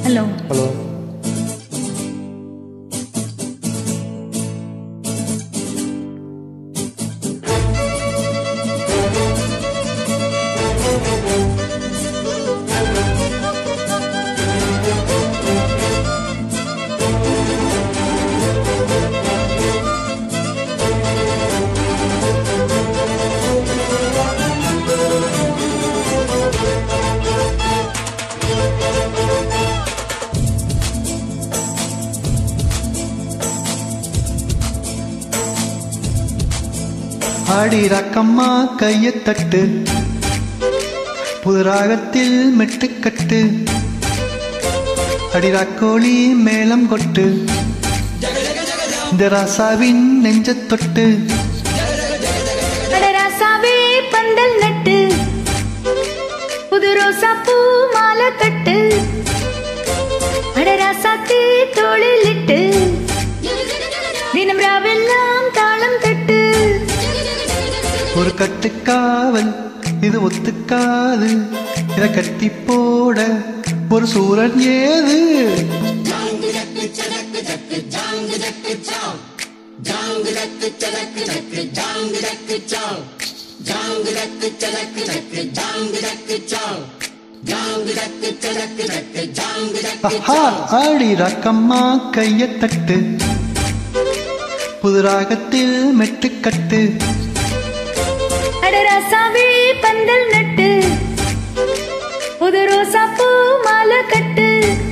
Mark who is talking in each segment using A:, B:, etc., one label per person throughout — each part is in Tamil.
A: ஹலோ
B: ஹலோ ஆடி ரக்கம்மா கைய தட்டு புது ராகத்தில் மெட்டுக்கட்டு அடி ராக்கோழி மேளம் கொட்டு இந்த ராசாவின் நெஞ்சத் தொட்டு
A: அடராசாவே பந்தல் நட்டு புது ரோசா பூ மாலை கட்டு அடராசாத்தி தோளிலிட்டு தினம் ராவெல்லாம் தாளம் தட்டு
B: ஒரு கட்டுக்காவல் இது ஒத்துக்காது இத கட்டி போட ஒரு சூரன் ஏது ஆஹா, ஆடி ரக்கம்மா கைய தட்டு புது ராகத்தில் மெட்டுக்கட்டு
A: அடராசாவே பந்தல் நட்டு புது ரோசா பூ மாலை கட்டு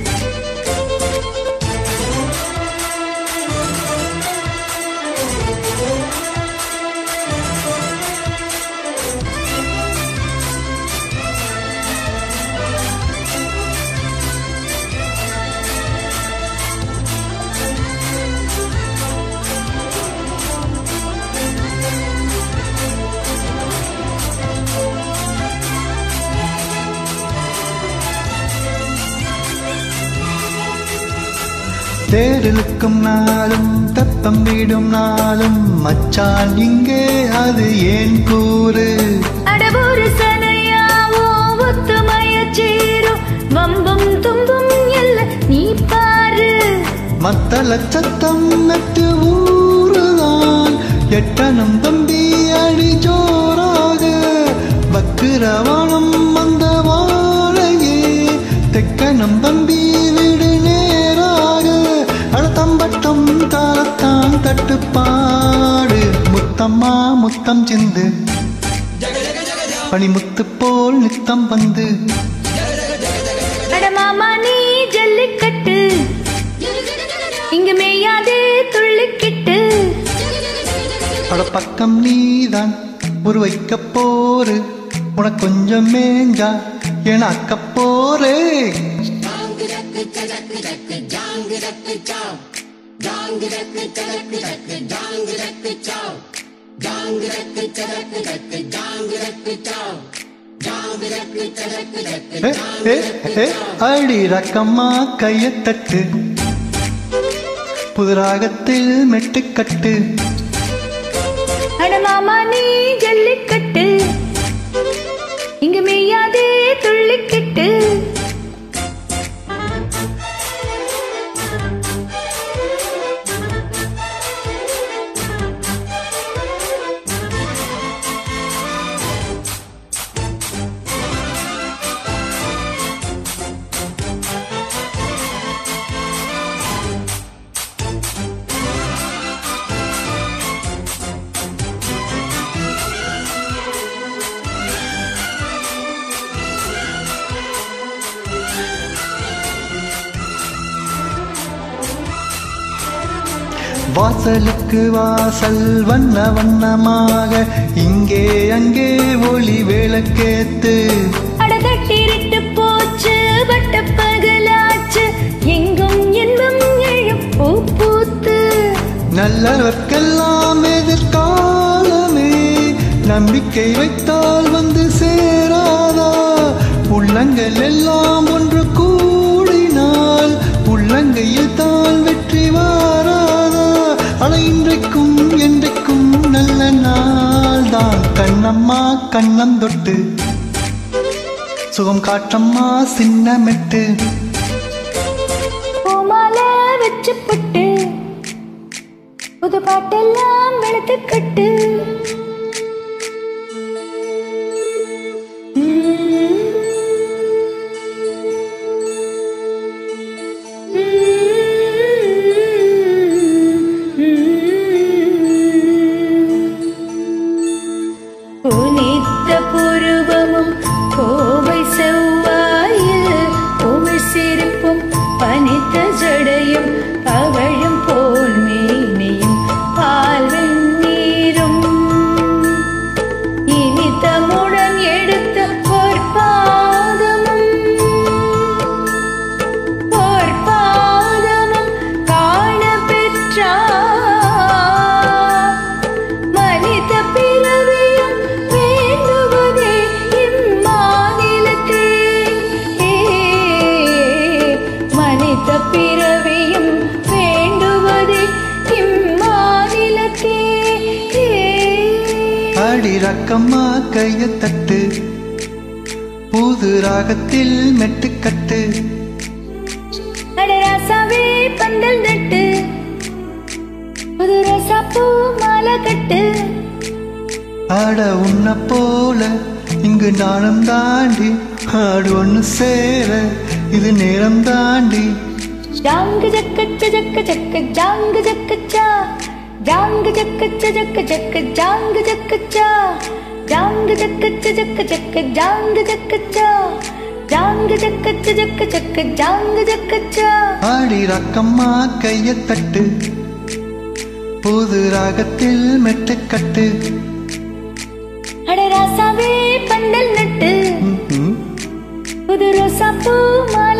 B: தேரிழுக்கும் நாளும் தப்பம் விடும் நாளும் மச்சான் இங்கே அது ஏன் கூறு
A: அடபூரு சனையாவோ ஒத்துமைய சேரும் வம்பும் தும்பும் எல்ல நீ பாரு
B: மத்த லட்சத்தம் நட்டு ஊருதான் எட்டனம் தம்பி அடி ஜோராக பக்குரவானம் வந்த வாழையே தெக்கனம் தம்பி விடு நேராக அடத்தம்பட்டம் தாளத்தான் தட்டுப்பாடு முத்தம்மா முத்தம் சிந்து பனிமுத்து போல் நித்தம் வந்து
A: அடமாமா நீ ஜல்லிக்கட்டு இங்க மேயாதே துள்ளிக்கிட்டு
B: அட பக்கம் நீதான் ஒரு வைக்க போரு உனக்கு கொஞ்சம் மேஞ்சா என அக்க போரே ஏ, ஏ, ஏ, அடி ரக்கம்மா கைய தட்டு புது ராகத்தில் மெட்டுக்கட்டு
A: அடமாமா நீ ஜல்லிக்கட்டு இங்க மேயாதே துள்ளிக்கிட்டு
B: வாசலுக்கு வாசல் வண்ண வண்ணமாக இங்கே அங்கே ஒளி விளக்கேத்து
A: அடதட்டிருட்டு போச்சு வட்ட பகலாச்சு எங்கும் இன்பம் எழும் பூ பூத்து
B: நல்லவர்க்கெல்லாம் எதிர்காலமே நம்பிக்கை வைத்தால் வந்து சேராதா உள்ளங்கள் எல்லாம் ஒன்று கூடினால் உள்ளங்கையில் தான் வெற்றி வாராதா அட இன்றைக்கும் என்றைக்கும் நல்ல நாள் தான் கண்ணம்மா கண்ணம் தொட்டு சுகம் காற்றம்மா சின்ன மெட்டு
A: வச்சு புட்டு புது பாட்டெல்லாம் வெளுத்து கட்டு புனித்த புருவமும் கோவை செவ்வாயில் உமிழ் சிரிப்பும் பனித்த ஜடையும் அவளும் போல் மேனியும் பால் வெந்நீரும் இனித்தமுடன் எடுத்த பொற்பாதமும் பொற்பாதமும் காண பெற்றார் மனித பிறவியும் வேண்டுவதே இம்மாநிலத்தே மனித பிறவியும் வேண்டுவதே இம்மாநிலத்தே
B: அடி ரக்கம்மா கைய தட்டு புது ராகத்தில் மெட்டுக்கட்டு
A: அடராசாவே பந்தல் நட்டு புது ரோசா பூ மாலை கட்டு
B: ஆட உன்ன போல இங்கு நானும் தாண்டி ஆடு ஒண்ணு சேர இது நேரம் தாண்டி
A: ஜாங்கு ஜக்கச்ச ஜக்க ஜக்க ஜாங்கு ஜக்கச்சா ஜாங்கு ஜக்கச்ச ஜக்க ஜக்க ஜாங்கு ஜக்கச்சா ஜாங்கு ஜக்கச்ச ஜக்க ஜக்க ஜாங்கு ஜக்கச்சா ஜாங்கு ஜக்கச்ச ஜக்க ஜக்க ஜாங்கு ஜக்கச்சா
B: ஆடி ரக்கம்மா கைய தட்டு புது ராகத்தில் மெட்டுக்கட்டு
A: அடராசாவே பந்தல் நட்டு
B: ம்ஹும்.
A: புது ரோசா பூ மாலை